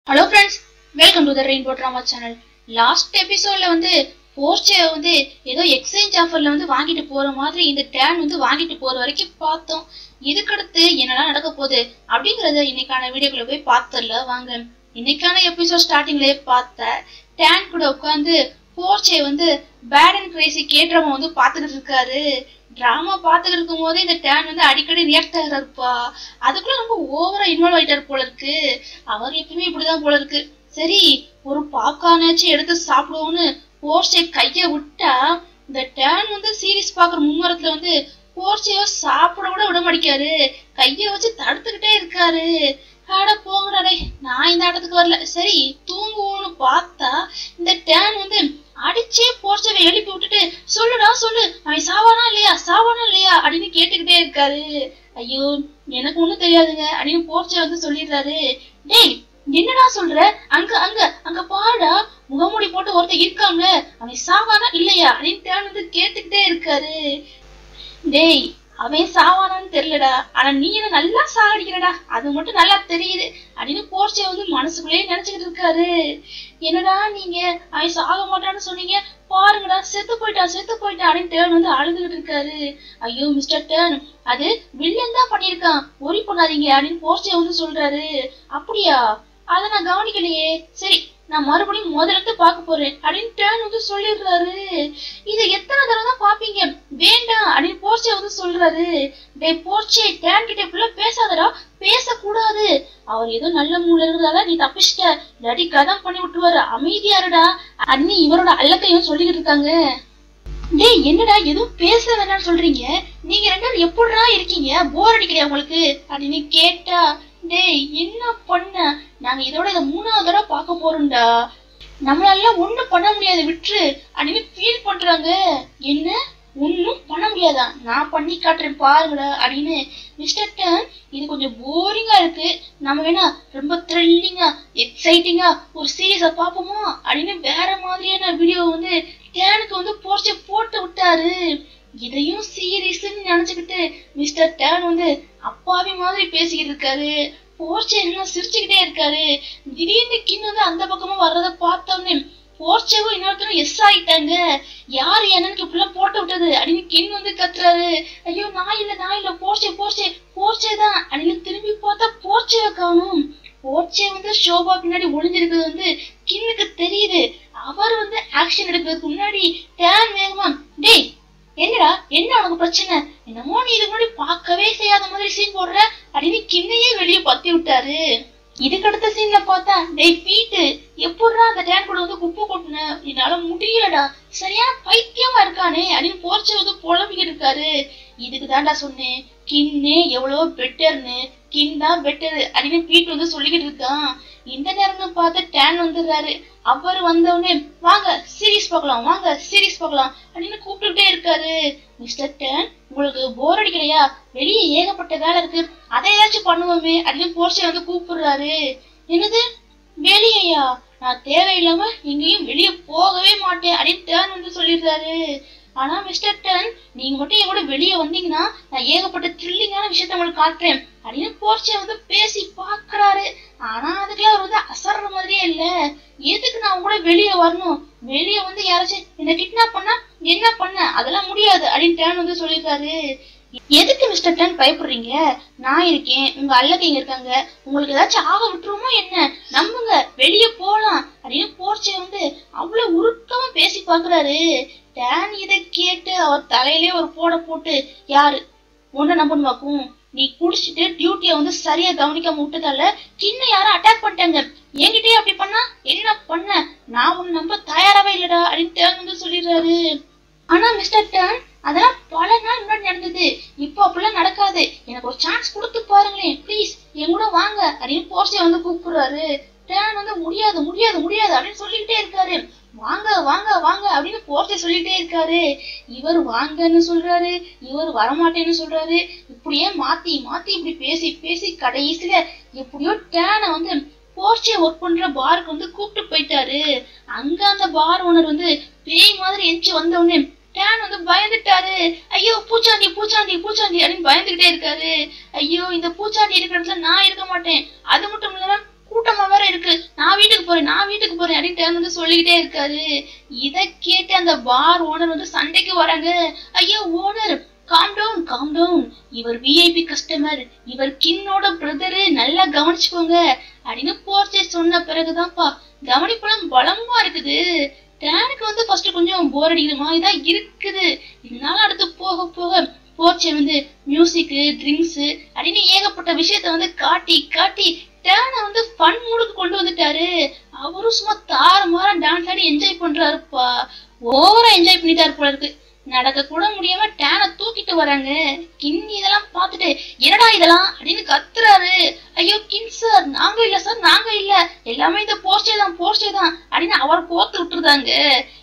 hello friends welcome to the rainbow drama channel last எபிசோட்ல வந்து போர்ச்சே வந்து ஏதோ எக்ஸ்சேஞ்ச் ஆஃபர்ல வந்து வாங்கிட்டு போற மாதிரி இந்த டேன் வந்து வாங்கிட்டு போற வரைக்கும் பார்த்தோம் இதுக்கடுத்து என்னெல்லாம் நடக்க போகுது அப்படிங்கறத இன்னைக்கான வீடியோக்குள்ள போய் பார்த்தல வாங்க இன்னைக்கான எபிசோட் ஸ்டார்டிங்லயே பார்த்த டேன் கூட உட்காந்து போர்ச்சே வந்து பேட் அண்ட் கிரேசி கேட்ரமா வந்து பாத்துக்கிட்டு இருக்காரு டிராமா பாத்துக்கிட்டு இருக்கும் போதே இந்த டேன் வந்து அடிக்கடி ரியாக்ட் ஆகுறாருப்பா அதுக்குள்ள ரொம்ப ஓவரா இன்வால்வ் ஆயிட்டாரு போல இருக்கு அவர் எப்பவுமே இப்படிதான் போல இருக்கு சரி ஒரு பாப்கார்னாச்சும் எடுத்து சாப்பிடுவோம்னு போர்ச்சே கைய விட்டா இந்த டேன் வந்து சீரிஸ் பாக்குற மும்மரத்துல வந்து போர்ச்சையோ சாப்பிட கூட விட மாட்டேக்காரு கைய வச்சு தடுத்துக்கிட்டே இருக்காரு அட போங்கடா டேய் நான் இந்த ஆட்டத்துக்கு வரல சரி தூங்குவோம்னு பார்த்தா இந்த டேன் வந்து அடிச்சே போர்ச்சவை எழுப்பி விட்டுட்டு சொல்லுடா சொல்லு அவன் சாவானா இல்லையா சாவானா இல்லையா அப்படின்னு கேட்டுக்கிட்டே இருக்காரு ஐயோ எனக்கு ஒண்ணும் தெரியாதுங்க அப்படின்னு போர்ச்சை வந்து சொல்லிடுறாரு டேய் என்னடா சொல்ற அங்க அங்க அங்க பாடா முகமூடி போட்டு ஒருத்தன் இருக்காங்க அவன் சாவானா இல்லையா அப்படின்னு டேன் வந்து கேட்டுக்கிட்டே இருக்காரு டேய் அவன் சாவானான்னு தெரியலடா ஆனா நீ என்ன நல்லா சாகடிக்கிறடா அது மட்டும் நல்லா தெரியுது அப்படின்னு போர்ச்சே வந்து மனசுக்குள்ளேயே நினைச்சுக்கிட்டு இருக்காரு என்னடா நீங்க அவன் சாக மாட்டான்னு சொன்னீங்க பாருங்கடா செத்து போயிட்டான் செத்து போயிட்டான் அப்படின்னு டேர்ன் வந்து அழுதுகிட்டு இருக்காரு ஐயோ மிஸ்டர் டேர்ன் அது வில்லன் தான் பண்ணியிருக்கான் ஒரி பண்ணாதீங்க அப்படின்னு போர்ச்சே வந்து சொல்றாரு அப்படியா அதை நான் கவனிக்கலையே சரி நான் மறுபடியும் முதல்ல இருந்து பார்க்க போறேன் அப்படின்னு டேர்ன் வந்து சொல்லிடுறாரு இதை எத்தனை தடவை தான் பாப்பீங்க வேண்டாம் அப்படின்னு போர்ச்சே வந்து சொல்றாரு டேய் போர்ச்சே டேன் கிட்ட இப்படி பேசாதடா பேசக்கூடாது அவர் ஏதோ நல்ல மூல இருக்கிறதால நீ தப்பிச்சிட்ட இல்லாட்டி கதம் பண்ணி விட்டுருவாரு அமைதியாருடா அண்ணி இவரோட அல்லக்கையும் சொல்லிக்கிட்டு இருக்காங்க டேய் என்னடா எதுவும் பேச வேணாம்னு சொல்றீங்க நீங்க ரெண்டு பேரும் எப்படிடா இருக்கீங்க போர் அடிக்கலையா உங்களுக்கு அப்படின்னு கேட்டா டேய் என்ன பண்ண நாங்க இதோட இதை மூணாவது தடவை பார்க்க போறோம்டா நம்மளால ஒண்ணும் பண்ண முடியாது விட்டுரு அப்படின்னு ஃபீல் பண்றாங்க என்ன ஒன்னும் பண்ண முடியாதா நான் பண்ணி காட்டுறேன் பாருங்கடா அப்படின்னு மிஸ்டர் டர்ன் இது கொஞ்சம் போரிங்கா இருக்கு நம்ம வேணா ரொம்ப த்ரில்லிங்கா எக்ஸைட்டிங்கா ஒரு சீரியஸா பாப்போமா அப்படின்னு வேற மாதிரியான வீடியோ வந்து டேனுக்கு வந்து போர்ச்ச போட்டு விட்டாரு இதையும் சீரியஸ்ன்னு நினைச்சுக்கிட்டு மிஸ்டர் டேன் வந்து அப்பாவி மாதிரி பேசிக்கிட்டு இருக்காரு போர்ச்சே என்ன சிரிச்சுக்கிட்டே இருக்காரு திடீர்னு கின் வந்து அந்த பக்கமா வர்றத பார்த்தோன்னே போர்ச்சேவும் இன்னொருத்தரும் எஸ் ஆயிட்டாங்க யாரு என்னன்னு இப்படிலாம் போட்டு விட்டது அப்படின்னு கின் வந்து கத்துறாரு ஐயோ நான் இல்ல நான் இல்ல போர்ச்சே போர்ச்சே போர்ச்சே தான் அப்படின்னு திரும்பி பார்த்தா போர்ச்சேவை காணும் போர்ச்சே வந்து ஷோபா பின்னாடி ஒளிஞ்சிருக்கிறது வந்து கின்னுக்கு தெரியுது அவர் வந்து ஆக்ஷன் எடுக்கிறதுக்கு முன்னாடி டேன் வேகமா டேய் என்னடா என்ன உனக்கு பிரச்சனை என்னமோ நீ இது முன்னாடி பார்க்கவே செய்யாத மாதிரி சீன் போடுற அப்படின்னு கிண்ணையே வெளியே பத்தி விட்டாரு இதுக்கு அடுத்த சீன்ல பார்த்தா டேய் பீட்டு எப்படிடா அந்த டேன் கூட வந்து குப்பை கொட்டின என்னால முடியலடா சரியான பைத்தியமா இருக்கானே அப்படின்னு போர்ச்ச வந்து புலம்பிக்கிட்டு இருக்காரு இதுக்கு தான்டா சொன்னேன் கின்னு எவ்வளவோ பெட்டர்னு கின் தான் பெட்டர் அப்படின்னு பீட் வந்து சொல்லிக்கிட்டு இருக்கான் இந்த நேரம்னு பார்த்து டேன் வந்துடுறாரு அவர் வந்தவுடனே வாங்க சீரிஸ் பார்க்கலாம் வாங்க சீரிஸ் பார்க்கலாம் அப்படின்னு கூப்பிட்டுட்டே இருக்காரு மிஸ்டர் டேன் உங்களுக்கு போர் அடிக்கலையா வெளியே ஏகப்பட்ட வேலை இருக்கு அதை ஏதாச்சும் பண்ணுவோமே அப்படின்னு போர்ச்சை வந்து கூப்பிடுறாரு என்னது வெளியையா நான் தேவையில்லாம எங்கேயும் வெளியே போகவே மாட்டேன் அப்படின்னு டேன் வந்து சொல்லிடுறாரு ஆனா மிஸ்டர் டன் நீங்க மட்டும் என் கூட வெளியே வந்தீங்கன்னா நான் ஏகப்பட்ட த்ரில்லிங்கான விஷயத்த உங்களுக்கு காட்டுறேன் அப்படின்னு போர்ச்சே வந்து பேசி பாக்குறாரு ஆனா அதுக்கெல்லாம் அவர் வந்து அசர்ற மாதிரியே இல்ல எதுக்கு நான் கூட வெளியே வரணும் வெளியே வந்து யாராச்சும் என்ன கிட்னாப் பண்ணா என்ன பண்ண அதெல்லாம் முடியாது அப்படின்னு டேன் வந்து சொல்லியிருக்காரு எதுக்கு மிஸ்டர் டன் பயப்படுறீங்க நான் இருக்கேன் உங்க அல்லக்கைங்க இருக்காங்க உங்களுக்கு ஏதாச்சும் ஆக விட்டுருமோ என்ன நம்புங்க வெளியே போலாம் அப்படின்னு போர்ச்சே வந்து அவ்வளவு உருக்கமா பேசி பாக்குறாரு டேன் இதை கேட்டு அவர் தலையிலே ஒரு போட போட்டு யாரு ஒன்ன நம்பணுமாக்கும் நீ குடிச்சிட்டு டியூட்டியை வந்து சரியா கவனிக்காம விட்டதால கிண்ண யாரும் அட்டாக் பண்ணிட்டாங்க என்கிட்டயே அப்படி பண்ணா என்ன பண்ண நான் உன்னை நம்ப தயாராவே இல்லடா அப்படின்னு டேன் வந்து சொல்லிடுறாரு ஆனா மிஸ்டர் டேன் அதெல்லாம் பல நாள் முன்னாடி நடந்தது இப்போ அப்படிலாம் நடக்காது எனக்கு ஒரு சான்ஸ் கொடுத்து பாருங்களேன் ப்ளீஸ் என் கூட வாங்க அப்படின்னு போர்ச்சே வந்து கூப்பிடுறாரு டேன் வந்து முடியாது முடியாது முடியாது அப்படின்னு சொல்லிக்கிட்டே இருக்காரு வாங்க வாங்க வாங்க அப்படின்னு போர்ச்சே சொல்லிட்டே இருக்காரு இவர் வாங்கன்னு சொல்றாரு இவர் வரமாட்டேன்னு சொல்றாரு இப்படியே மாத்தி மாத்தி இப்படி பேசி பேசி கடைசியில எப்படியோ டேனை வந்து போர்ச்சே ஒர்க் பண்ற பாருக்கு வந்து கூப்பிட்டு போயிட்டாரு அங்க அந்த பார் ஓனர் வந்து பேய் மாதிரி எந்திச்சு வந்த உடனே டேன் வந்து பயந்துட்டாரு ஐயோ பூச்சாண்டி பூச்சாண்டி பூச்சாண்டி அப்படின்னு பயந்துகிட்டே இருக்காரு ஐயோ இந்த பூச்சாண்டி இருக்கிற இடத்துல நான் இருக்க மாட்டேன் அது மட்டும் இல்லாம கூட்டமா வேற இருக்கு போறேன் அப்படின்னு டேன் வந்து சொல்லிக்கிட்டே இருக்காரு இத கேட்டு அந்த பார் ஓனர் வந்து சண்டைக்கு வராங்க ஐயா owner calm down calm down இவர் விஐபி கஸ்டமர் இவர் கின்னோட பிரதரு நல்லா கவனிச்சுக்கோங்க அப்படின்னு போர்ச்சே சொன்ன பிறகுதான்ப்பா கவனிப்புலாம் பலமா இருக்குது டேனுக்கு வந்து ஃபர்ஸ்ட் கொஞ்சம் போர் அடிக்கிற மாதிரி தான் இருக்குது இருந்தாலும் அடுத்து போக போக போர்ச்சே வந்து மியூசிக் ட்ரிங்க்ஸ் அப்படின்னு ஏகப்பட்ட விஷயத்த வந்து காட்டி காட்டி டேனை வந்து ஃபன் மூடுக்கு கொண்டு வந்துட்டாரு அவரும் சும்மா தாறுமாறா டான்ஸ் ஆடி என்ஜாய் பண்றாருப்பா ஓவரா என்ஜாய் பண்ணிட்டாரு போல இருக்கு நடக்க கூட முடியாம டேனை தூக்கிட்டு வராங்க கின் இதெல்லாம் பார்த்துட்டு என்னடா இதெல்லாம் அப்படின்னு கத்துறாரு ஐயோ கின் சார் நாங்க இல்ல சார் நாங்க இல்ல எல்லாமே இந்த போர்ச்சே தான் போர்ச்சே தான் அப்படின்னு அவரை கோத்து விட்டுருதாங்க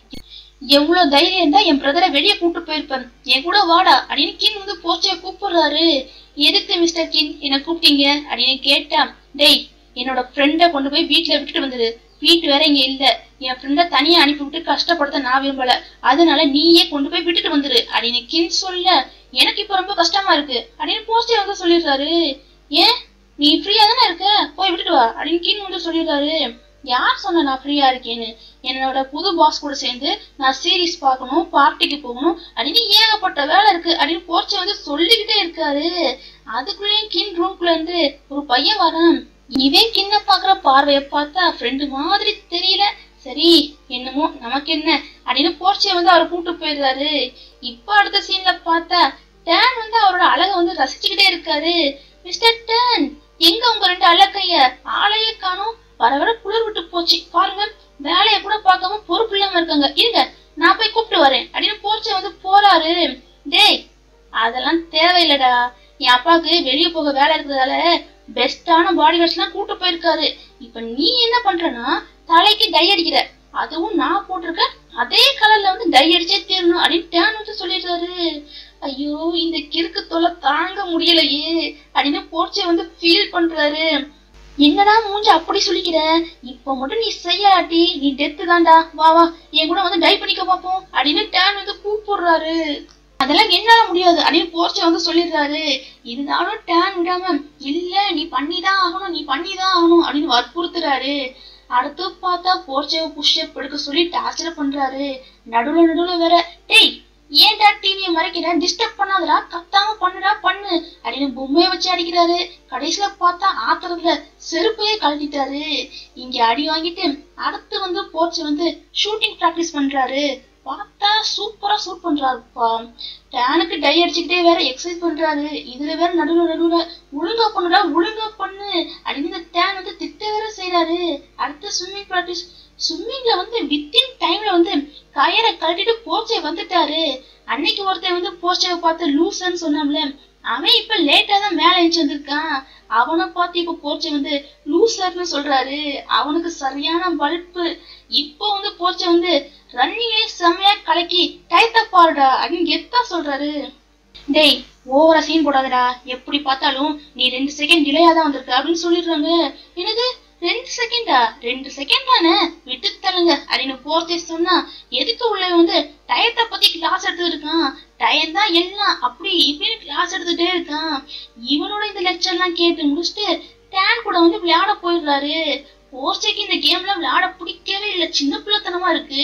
எவ்வளவு தைரியம் இருந்தா என் பிரதரை வெளியே கூட்டு போயிருப்பேன் என் கூட வாடா அப்படின்னு கின் வந்து போர்ச்சைய கூப்பிடுறாரு எதுக்கு மிஸ்டர் கின் என்ன கூப்பிட்டீங்க அப்படின்னு கேட்டா டேய் என்னோட ஃப்ரெண்ட கொண்டு போய் வீட்டுல விட்டுட்டு வந்தது வீட்டு வேற இங்க இல்ல என் ஃப்ரெண்ட தனியா அனுப்பி விட்டு கஷ்டப்படுத்த நான் விரும்பல அதனால நீயே கொண்டு போய் விட்டுட்டு வந்துரு அப்படின்னு கின் சொல்ல எனக்கு இப்ப ரொம்ப கஷ்டமா இருக்கு அப்படின்னு போஸ்டே வந்து சொல்லிடுறாரு ஏன் நீ ஃப்ரீயா தானே இருக்க போய் விட்டுட்டு வா அப்படின்னு கின் வந்து சொல்லிடுறாரு யார் சொன்ன நான் ஃப்ரீயா இருக்கேன்னு என்னோட புது பாஸ் கூட சேர்ந்து நான் சீரிஸ் பார்க்கணும் பார்ட்டிக்கு போகணும் அப்படின்னு ஏகப்பட்ட வேலை இருக்கு அப்படின்னு போர்ச்ச வந்து சொல்லிக்கிட்டே இருக்காரு அதுக்குள்ளேயும் கின் ரூம்குள்ள இருந்து ஒரு பையன் வரான் இவன் கிண்ண பாக்குற பார்வைய பார்த்தா ஃப்ரெண்டு மாதிரி தெரியல சரி என்னமோ நமக்கு என்ன அப்படின்னு போர்ச்சிய வந்து அவர் கூட்டு போயிடுறாரு இப்ப அடுத்த சீன்ல பார்த்தா டேன் வந்து அவரோட அழகை வந்து ரசிச்சுக்கிட்டே இருக்காரு மிஸ்டர் டேன் எங்க உங்க ரெண்டு அழகைய ஆளையே காணும் வர வர குளிர் விட்டு போச்சு பாருங்க வேலைய கூட பார்க்காம பொறுப்பு இல்லாம இருக்காங்க இருங்க நான் போய் கூப்பிட்டு வரேன் அப்படின்னு போர்ச்ச வந்து போறாரு டேய் அதெல்லாம் தேவையில்லடா என் அப்பாவுக்கு வெளியே போக வேலை இருக்கிறதால பெஸ்டான பாடி வாஷ் எல்லாம் கூட்டு போயிருக்காரு இப்ப நீ என்ன பண்றனா தலைக்கு டை அடிக்கிற அதுவும் நான் போட்டிருக்க அதே கலர்ல வந்து டை அடிச்சே தீரணும் அப்படின்னு டேன் வந்து சொல்லிடுறாரு ஐயோ இந்த கிறுக்கு தொலை தாங்க முடியலையே அப்படின்னு போர்ச்சை வந்து ஃபீல் பண்றாரு என்னடா மூஞ்சி அப்படி சொல்லிக்கிற இப்ப மட்டும் நீ செய்யாட்டி நீ டெத்து தான்டா வா வா என் கூட வந்து டை பண்ணிக்க பாப்போம் அப்படின்னு டேன் வந்து கூப்பிடுறாரு அதெல்லாம் என்னால முடியாது அப்படின்னு போர்ச்சை வந்து சொல்லிடுறாரு இருந்தாலும் டேன் விடாம இல்ல நீ பண்ணிதான் ஆகணும் நீ பண்ணிதான் ஆகணும் அப்படின்னு வற்புறுத்துறாரு அடுத்து பார்த்தா போர்ச்சைவை புஷ்அப் எடுக்க சொல்லி டார்ச்சர் பண்றாரு நடுவுல நடுவுல வேற டேய் ஏன்டா டிவியை மறைக்கிற டிஸ்டர்ப் பண்ணாதடா கத்தாம பண்ணுடா பண்ணு அப்படின்னு பொம்மையை வச்சு அடிக்கிறாரு கடைசியில பார்த்தா ஆத்திரத்துல செருப்பையே கழட்டிட்டாரு இங்க அடி வாங்கிட்டு அடுத்து வந்து போர்ச்சு வந்து ஷூட்டிங் பிராக்டிஸ் பண்றாரு பார்த்தா சூப்பரா ஷூட் பண்றாருப்பா டேனுக்கு டை அடிச்சுக்கிட்டே வேற எக்ஸசைஸ் பண்றாரு இதுல வேற நடுவுல நடுவுல ஒழுங்கா பண்ணுடா ஒழுங்கா பண்ணு அப்படின்னு இந்த டேன் வந்து திட்ட வேற செய்யறாரு அடுத்து ஸ்விம்மிங் பிராக்டிஸ் ஸ்விம்மிங்ல வந்து வித்தின் டைம்ல வந்து கயரை கழட்டிட்டு போர்ச்சை வந்துட்டாரு அன்னைக்கு ஒருத்தன் வந்து போர்ச்சை பார்த்து லூசன்னு சொன்னான்ல அவன் இப்ப லேட்டா தான் மேல எழுந்து வந்திருக்கான் அவனை பார்த்து இப்ப போர்ச்சை வந்து லூசர்னு சொல்றாரு அவனுக்கு சரியான பல்ப்பு இப்போ வந்து போர்ச்சை வந்து ரன்னிங்லே செம்மையா கலக்கி டயத்தை பாருடா அப்படின்னு கெத்தா சொல்றாரு டேய் ஓவரா சீன் போடாதடா எப்படி பார்த்தாலும் நீ ரெண்டு செகண்ட் டிலேயா தான் வந்திருக்க அப்படின்னு சொல்லிடுறாங்க என்னது ரெண்டு செகண்டா ரெண்டு செகண்ட் தானே விட்டு தரங்க அப்படின்னு போர்த்தே சொன்னா எதுக்கு உள்ள வந்து டயத்தை பத்தி கிளாஸ் எடுத்துட்டு இருக்கான் டயம் தான் எல்லாம் அப்படி இப்படின்னு கிளாஸ் எடுத்துட்டே இருக்கான் இவனோட இந்த லெக்சர் எல்லாம் கேட்டு முடிச்சுட்டு டேன் கூட வந்து விளையாட போயிடுறாரு போர்ச்சைக்கு இந்த கேம்ல விளையாட பிடிக்கவே இல்லை சின்ன பிள்ளைத்தனமா இருக்கு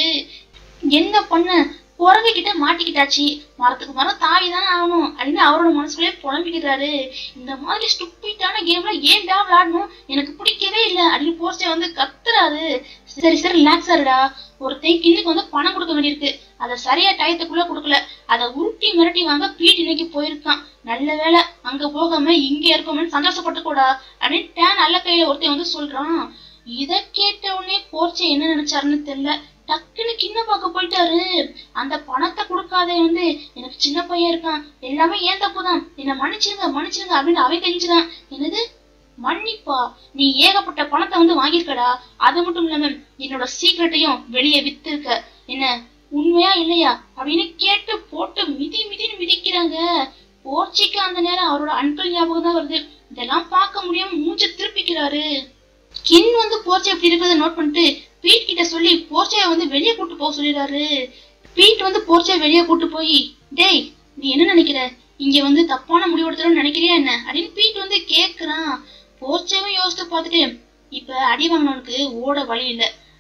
என்ன பண்ண குரங்கு கிட்ட மாட்டிக்கிட்டாச்சு மரத்துக்கு மரம் தாவி தானே ஆகணும் அப்படின்னு அவரோட மனசுலயே புலம்பிக்கிறாரு இந்த மாதிரி ஸ்டூப்பிட்டான கேம்ல ஏன்டா விளையாடணும் எனக்கு பிடிக்கவே இல்லை அப்படின்னு போர்ச்சை வந்து கத்துறாரு சரி சரி ரிலாக்ஸ் ஆருடா ஒருத்தன் கிண்ணுக்கு வந்து பணம் கொடுக்க வேண்டியிருக்கு அதை சரியா டயத்துக்குள்ள கொடுக்கல அதை உருட்டி மிரட்டி வாங்க பீட் இன்னைக்கு போயிருக்கான் நல்ல வேலை அங்க போகாம இங்க இருக்கோமே சந்தோஷப்பட்டு கூடா அப்படின்னு டேன் நல்ல கையில ஒருத்தன் வந்து சொல்றான் இத கேட்ட உடனே போர்ச்சை என்ன நினைச்சாருன்னு தெரியல டக்குன்னு கிண்ண பார்க்க போயிட்டாரு அந்த பணத்தை கொடுக்காதே வந்து எனக்கு சின்ன பையன் இருக்கான் எல்லாமே ஏன் தப்புதான் என்ன மன்னிச்சிருங்க மன்னிச்சிருங்க அப்படின்னு அவன் கெஞ்சுறான் என்னது மன்னிப்பா நீ ஏகப்பட்ட பணத்தை வந்து வாங்கியிருக்கடா அது மட்டும் இல்லாம என்னோட சீக்கிரட்டையும் வெளியே வித்திருக்க என்ன உண்மையா இல்லையா அப்படின்னு கேட்டு போட்டு மிதி மிதின்னு மிதிக்கிறாங்க போர்ச்சிக்கு அந்த நேரம் அவரோட அன்பிள் ஞாபகம் தான் வருது இதெல்லாம் பார்க்க முடியாம மூஞ்ச திருப்பிக்கிறாரு கின் வந்து போர்ச்சை எப்படி இருக்கிறத நோட் பண்ணிட்டு பீட் கிட்ட சொல்லி போர்ச்சைய வந்து வெளியே கூட்டு போக சொல்லிடுறாரு பீட் வந்து போர்ச்சைய வெளியே கூட்டு போய் டேய் நீ என்ன நினைக்கிற இங்க வந்து தப்பான முடிவு எடுத்துறோம்னு நினைக்கிறியா என்ன அப்படின்னு பீட் வந்து கேக்குறான் போர்ச்சையும் யோசித்து பார்த்துட்டு இப்ப அடி வாங்கினவனுக்கு ஓட வழி இல்ல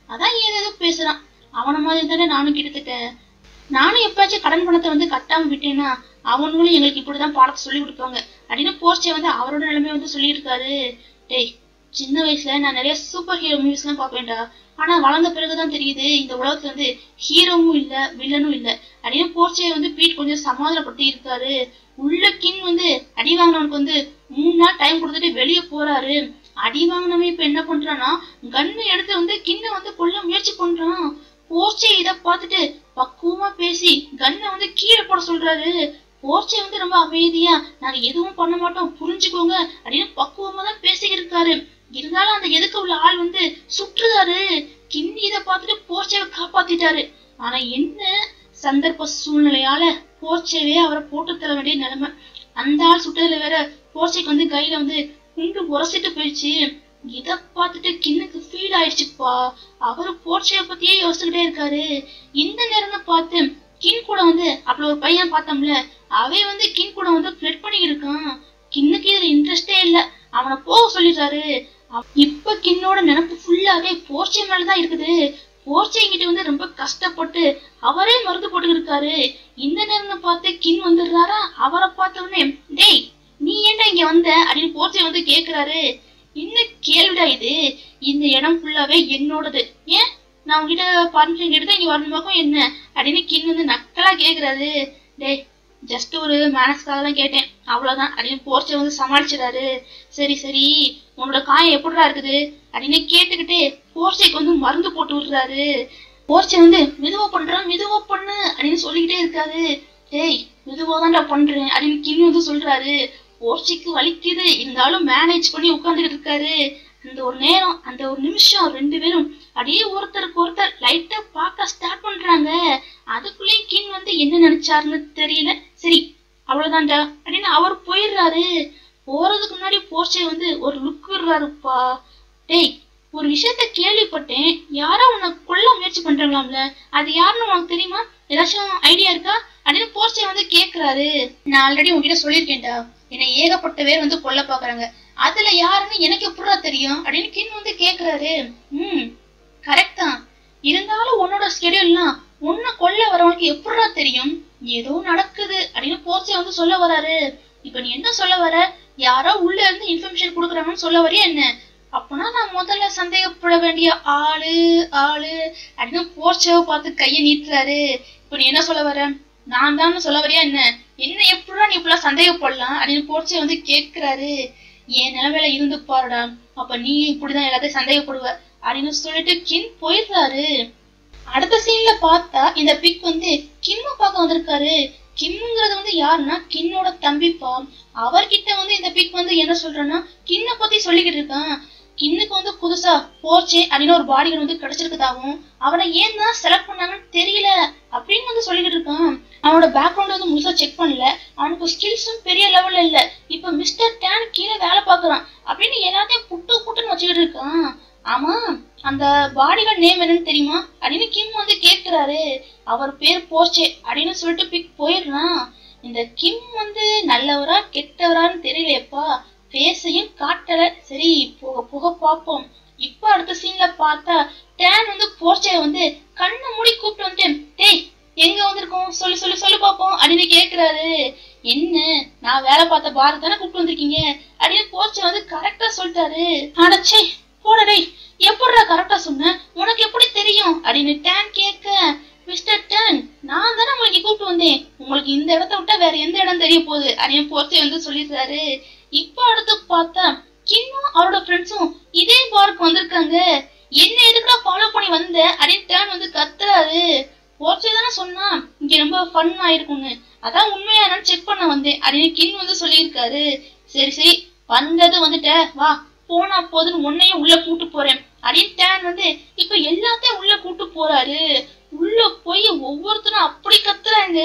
அதான் ஏதேதோ பேசுறான் அவன மாதிரி தானே நானும் கிட்டத்தட்ட நானும் எப்பயாச்சும் கடன் பணத்தை வந்து கட்டாம விட்டேன்னா அவனுங்களும் எங்களுக்கு இப்படிதான் பாடத்தை சொல்லி கொடுப்பாங்க அப்படின்னு போர்ச்சே வந்து அவரோட நிலைமை வந்து சொல்லியிருக்காரு டேய் சின்ன வயசுல நான் நிறைய சூப்பர் ஹீரோ மூவிஸ் எல்லாம் பார்ப்பேன்டா ஆனா வளர்ந்த பிறகுதான் தெரியுது இந்த உலகத்துல வந்து ஹீரோவும் இல்ல வில்லனும் இல்ல அப்படின்னு போர்ச்சே வந்து பீட் கொஞ்சம் சமாதானப்படுத்தி இருக்காரு உள்ள கிங் வந்து அடி வாங்கினவனுக்கு வந்து மூணு நாள் டைம் கொடுத்துட்டு வெளியே போறாரு அடி வாங்கினவன் இப்ப என்ன பண்றான்னா கன்னு எடுத்து வந்து கிண்ண வந்து கொல்ல முயற்சி பண்றான் போர்ச்சே இத பார்த்துட்டு பக்குவமா பேசி கன்னை வந்து கீழே போட சொல்றாரு போர்ச்சே வந்து ரொம்ப அமைதியா நாங்க எதுவும் பண்ண மாட்டோம் புரிஞ்சுக்கோங்க அப்படின்னு பக்குவமா தான் பேசிக்கிட்டு இருக்காரு இருந்தாலும் அந்த எதுக்கு உள்ள ஆள் வந்து சுற்றுறாரு கிண்ணி இத பார்த்துட்டு போர்ச்சேவை காப்பாத்திட்டாரு ஆனா என்ன சந்தர்ப்ப சூழ்நிலையால போர்ச்சேவே அவரை போட்டு தர வேண்டிய நிலைமை அந்த ஆள் சுட்டதுல வேற போர்ச்சேக்கு வந்து கையில வந்து குண்டு உரசிட்டு போயிடுச்சு இத பார்த்துட்டு கிண்ணுக்கு ஃபீல் ஆயிடுச்சுப்பா அவரு போர்ச்சைய பத்தியே யோசிச்சுக்கிட்டே இருக்காரு இந்த நேரம் பார்த்து கின் கூட வந்து அப்படி ஒரு பையன் பார்த்தோம்ல அவன் வந்து கின் கூட வந்து ஃபிளட் பண்ணிக்கிட்டு இருக்கான் கின்னுக்கு இதுல இன்ட்ரெஸ்டே இல்ல அவனை போக சொல்லிடுறாரு அவ- இப்ப கின்னோட நினைப்பு ஃபுல்லாவே போர்ச்சை மேலதான் இருக்குது போர்ச்சை கிட்ட வந்து ரொம்ப கஷ்டப்பட்டு அவரே மருந்து போட்டுக்கிட்டு இருக்காரு இந்த நேரம் பார்த்து கின் வந்துடுறாரா அவரை பார்த்த உடனே டேய் நீ ஏன்டா இங்க வந்த அப்படின்னு போர்ச்சை வந்து கேக்குறாரு என்ன கேள்விடா இது இந்த இடம் ஃபுல்லாவே என்னோடது ஏன் நான் உங்ககிட்ட பர்மிஷன் கேட்டு இங்க வரணுமாக்கும் என்ன அப்படின்னு கின் வந்து நக்கலா கேக்குறாரு டேய் ஜஸ்ட் ஒரு மேனஸ்க்காக தான் கேட்டேன் அவ்வளவுதான் அப்படின்னு போர்ச்சை வந்து சமாளிச்சிடாரு சரி சரி உன்னோட காயம் எப்படிடா இருக்குது அப்படின்னு கேட்டுக்கிட்டே போர்ச்சைக்கு வந்து மருந்து போட்டு விடுறாரு போர்ச்சை வந்து மெதுவா பண்றான் மெதுவா பண்ணு அப்படின்னு சொல்லிக்கிட்டே இருக்காரு டேய் மெதுவா தான்டா பண்றேன் அப்படின்னு கின் வந்து சொல்றாரு போர்ச்சிக்கு வலிக்குது இருந்தாலும் மேனேஜ் பண்ணி உட்கார்ந்துகிட்டு இருக்காரு அந்த ஒரு நேரம் அந்த ஒரு நிமிஷம் ரெண்டு பேரும் அப்படியே ஒருத்தருக்கு ஒருத்தர் லைட்டா பார்க்க ஸ்டார்ட் பண்றாங்க அதுக்குள்ளேயும் கிங் வந்து என்ன நினைச்சாருன்னு தெரியல சரி அவ்வளவுதான்டா அப்படின்னு அவர் போயிடுறாரு போறதுக்கு முன்னாடி போர்ச்சை வந்து ஒரு லுக் விடுறாருப்பா டேய் ஒரு விஷயத்த கேள்விப்பட்டேன் யாரோ உன்னை கொல்ல முயற்சி பண்றாங்களாம்ல அது யாருன்னு உனக்கு தெரியுமா ஏதாச்சும் ஐடியா இருக்கா அப்படின்னு போர்ச்சை வந்து கேக்குறாரு நான் ஆல்ரெடி உங்ககிட்ட சொல்லியிருக்கேன்டா என்னை ஏகப்பட்ட பேர் வந்து கொல்ல பாக்குறாங்க அதுல யாருன்னு எனக்கு எப்படிடா தெரியும் அப்படின்னு கின் வந்து கேக்குறாரு ம் கரெக்ட் தான் இருந்தாலும் உன்னோட ஸ்கெடியூல்லாம் உன்னை கொல்ல வரவனுக்கு எப்படிடா தெரியும் ஏதோ நடக்குது அப்படின்னு போர்ச்சை வந்து சொல்ல வராரு இப்ப நீ என்ன சொல்ல வர யாரோ உள்ள இருந்து இன்ஃபர்மேஷன் கொடுக்குறாங்கன்னு சொல்ல வரியா என்ன அப்பனா நான் முதல்ல சந்தேகப்பட வேண்டிய ஆளு ஆளு அப்படின்னு போர்ச்சவை பார்த்து கையை நீட்டுறாரு இப்ப நீ என்ன சொல்ல வர நான் தான் சொல்ல வரியா என்ன என்ன எப்படிடா நீ இப்படிலாம் சந்தேகப்படலாம் அப்படின்னு போர்ச்சை வந்து கேக்குறாரு என் நிலைமையில இருந்து பாருடா அப்ப நீ இப்படிதான் எல்லாத்தையும் சந்தேகப்படுவ அப்படின்னு சொல்லிட்டு கின் போயிடுறாரு அடுத்த சீன்ல பார்த்தா இந்த பிக் வந்து கிம்ம பார்க்க வந்திருக்காரு கிம்ங்கிறது வந்து யாருன்னா கின்னோட தம்பிப்பா அவர்கிட்ட வந்து இந்த பிக் வந்து என்ன சொல்றேன்னா கின்ன பத்தி சொல்லிக்கிட்டு இருக்கான் கின்னுக்கு வந்து புதுசா போர்ச்சே அப்படின்னு ஒரு பாடிகள் வந்து கிடைச்சிருக்கதாகவும் அவனை ஏன் தான் செலக்ட் பண்ணாங்கன்னு தெரியல அப்படின்னு வந்து சொல்லிக்கிட்டு இருக்கான் அவனோட பேக்ரவுண்ட் வந்து முழுசா செக் பண்ணல அவனுக்கு ஸ்கில்ஸும் பெரிய லெவல்ல இல்ல இப்ப மிஸ்டர் டேன் கீழே வேலை பார்க்கறான் அப்படின்னு எல்லாத்தையும் புட்டு புட்டுன்னு வச்சுக்கிட்டு இருக்கான் ஆமா அந்த பாடிகார்ட் நேம் என்னன்னு தெரியுமா அப்படின்னு கிம் வந்து கேக்குறாரு அவர் பேர் போர்ச்சே அப்படின்னு சொல்லிட்டு பிக் போயிடுறான் இந்த கிம் வந்து நல்லவரா கெட்டவரான்னு தெரியலையப்பா பேசையும் காட்டல சரி போக போக பார்ப்போம் இப்ப அடுத்த சீன்ல பார்த்தா டேன் வந்து போர்ச்சே வந்து கண்ணை மூடி கூப்பிட்டு வந்துட்டு டேய் எங்க வந்திருக்கோம் சொல்லு சொல்லு சொல்லு பாப்போம் அப்படின்னு கேக்குறாரு என்ன நான் வேலை பார்த்த பாரு தானே கூப்பிட்டு வந்திருக்கீங்க அப்படின்னு போர்ச்சே வந்து கரெக்டா சொல்லிட்டாரு அடச்சே போடா டேய் எப்படிடா கரெக்டா சொன்ன உனக்கு எப்படி தெரியும் அப்படின்னு டேன் கேட்க மிஸ்டர் டேன் நான் தானே உங்களுக்கு கூப்பிட்டு வந்தேன் உங்களுக்கு இந்த இடத்த விட்டா வேற எந்த இடம் தெரிய போகுது அப்படின்னு போர்ச்சே வந்து சொல்லிடுறாரு இப்ப அடுத்து பார்த்தா கின்னும் அவரோட ஃப்ரெண்ட்ஸும் இதே பாருக்கு வந்திருக்காங்க என்ன எதுக்குடா ஃபாலோ பண்ணி வந்த அப்படின்னு டேன் வந்து கத்துறாரு போர்ச்சே தானே சொன்னா இங்க ரொம்ப ஃபன் ஆயிருக்கும்னு அதான் உண்மையா என்னன்னு செக் பண்ண வந்தேன் அப்படின்னு கின் வந்து சொல்லியிருக்காரு சரி சரி வந்தது வந்துட்ட வா போனா போதுன்னு உன்னையும் உள்ள கூட்டு போறேன் அப்படின்னு டேன் வந்து இப்ப எல்லாத்தையும் உள்ள கூட்டு போறாரு உள்ள போய் ஒவ்வொருத்தரும் அப்படி கத்துறாங்க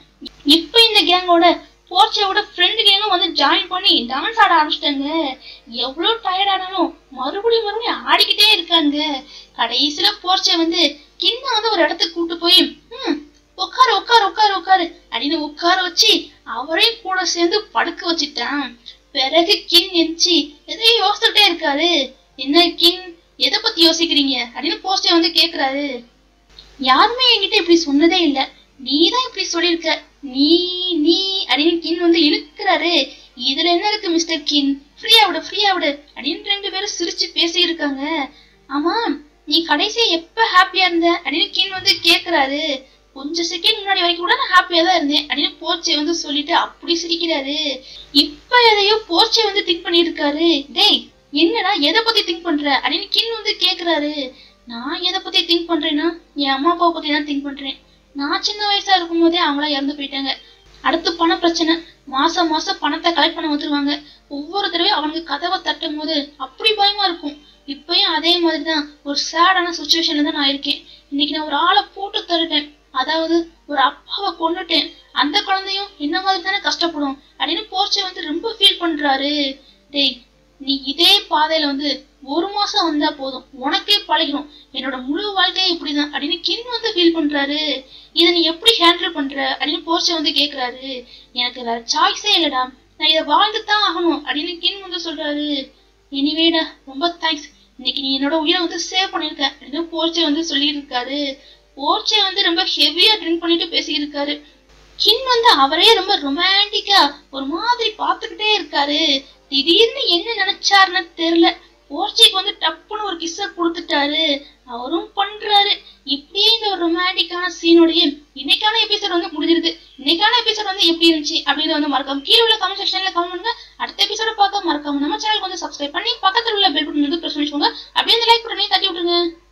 இப்ப இந்த கேங்கோட போர்ச்சோட ஃப்ரெண்டு கேங்கும் வந்து ஜாயின் பண்ணி டான்ஸ் ஆட ஆரம்பிச்சிட்டாங்க எவ்வளவு டயர்ட் ஆனாலும் மறுபடியும் மறுபடியும் ஆடிக்கிட்டே இருக்காங்க கடைசியில போர்ச்சை வந்து கிண்ண வந்து ஒரு இடத்துக்கு கூட்டு போய் ம் உட்காரு உட்காரு உட்காரு உட்காரு அப்படின்னு உட்கார வச்சு அவரையும் கூட சேர்ந்து படுக்க வச்சுட்டான் பிறகு கிங் எந்திச்சு எதையும் யோசிச்சுட்டே இருக்காரு என்ன கிங் எதை பத்தி யோசிக்கிறீங்க அப்படின்னு போஸ்டே வந்து கேக்குறாரு யாருமே என்கிட்ட இப்படி சொன்னதே இல்ல நீ தான் இப்படி சொல்லியிருக்க நீ நீ அப்படின்னு கின் வந்து இழுக்கிறாரு இதுல என்ன இருக்கு மிஸ்டர் கின் ஃப்ரீயா விடு ஃப்ரீயா விடு அப்படின்னு ரெண்டு பேரும் சிரிச்சு பேசி இருக்காங்க ஆமா நீ கடைசியா எப்ப ஹாப்பியா இருந்த அப்படின்னு கின் வந்து கேக்குறாரு கொஞ்சம் செகண்ட் முன்னாடி வரைக்கும் கூட நான் ஹாப்பியா தான் இருந்தேன் அப்படின்னு போர்ச்சே வந்து சொல்லிட்டு அப்படி சிரிக்கிறாரு இப்ப எதையோ போர்ச்சே வந்து திங்க் பண்ணிருக்காரு டேய் என்னடா எதை பத்தி திங்க் பண்ற அப்படின்னு கின் வந்து கேக்குறாரு நான் எதை பத்தி திங்க் பண்றேன்னா என் அம்மா அப்பாவை பத்தி தான் திங்க் பண்றேன் நான் சின்ன வயசா இருக்கும் போதே அவங்களா இறந்து போயிட்டாங்க அடுத்து பண பிரச்சனை மாசம் மாசம் பணத்தை கலெக்ட் பண்ண வந்துருவாங்க ஒவ்வொரு தடவையும் அவனுக்கு கதவை தட்டும் போது அப்படி பயமா இருக்கும் இப்பயும் அதே மாதிரி தான் ஒரு சேடான சுச்சுவேஷன்ல தான் நான் இருக்கேன் இன்னைக்கு நான் ஒரு ஆளை போட்டு தருட்டேன் அதாவது ஒரு அப்பாவை கொன்னுட்டேன் அந்த குழந்தையும் என்ன மாதிரி தானே கஷ்டப்படும் அப்படின்னு போர்ச்சை வந்து ரொம்ப ஃபீல் பண்றாரு டேய் நீ இதே பாதையில வந்து ஒரு மாசம் வந்தா போதும் உனக்கே பழகிடும் என்னோட முழு வாழ்க்கையே இப்படிதான் அப்படின்னு கின் வந்து ஃபீல் பண்றாரு இதை நீ எப்படி ஹேண்டில் பண்ற அப்படின்னு போர்ச்சை வந்து கேக்குறாரு எனக்கு வேற சாய்ஸே இல்லடா நான் இதை வாழ்ந்து தான் ஆகணும் அப்படின்னு கின் வந்து சொல்றாரு எனிவேடா ரொம்ப தேங்க்ஸ் இன்னைக்கு நீ என்னோட உயிரை வந்து சேவ் பண்ணிருக்க அப்படின்னு போர்ச்சை வந்து சொல்லியிருக்காரு போர்ச்சை வந்து ரொம்ப ஹெவியா ட்ரிங்க் பண்ணிட்டு பேசியிருக்காரு கின் வந்து அவரே ரொம்ப ரொமான்டிக்கா ஒரு மாதிரி பார்த்துக்கிட்டே இருக்காரு திடீர்னு என்ன நினைச்சாருன்னு தெரியல போர்ச்சிக்கு வந்து டப்புன்னு ஒரு கிஸ்ஸ கொடுத்துட்டாரு அவரும் பண்றாரு இப்படியே இந்த ஒரு ரொமான்டிக்கான சீனோடைய இன்னைக்கான எபிசோட் வந்து முடிஞ்சிருக்கு இன்னைக்கான எபிசோட் வந்து எப்படி இருந்துச்சு அப்படின்றத வந்து மறக்காம கீழே உள்ள கமெண்ட் செக்ஷன்ல கமெண்ட் பண்ணுங்க அடுத்த எபிசோட பார்க்க மறக்காம நம்ம சேனலுக்கு வந்து சப்ஸ்கிரைப் பண்ணி பக்கத்துல உள்ள பெல் பட்டன் வந்து பிரஸ் பண்ணிக்கோங்க அப்படியே இந்த லைக் பட்டனையும் தட்டி விட்டுருங்க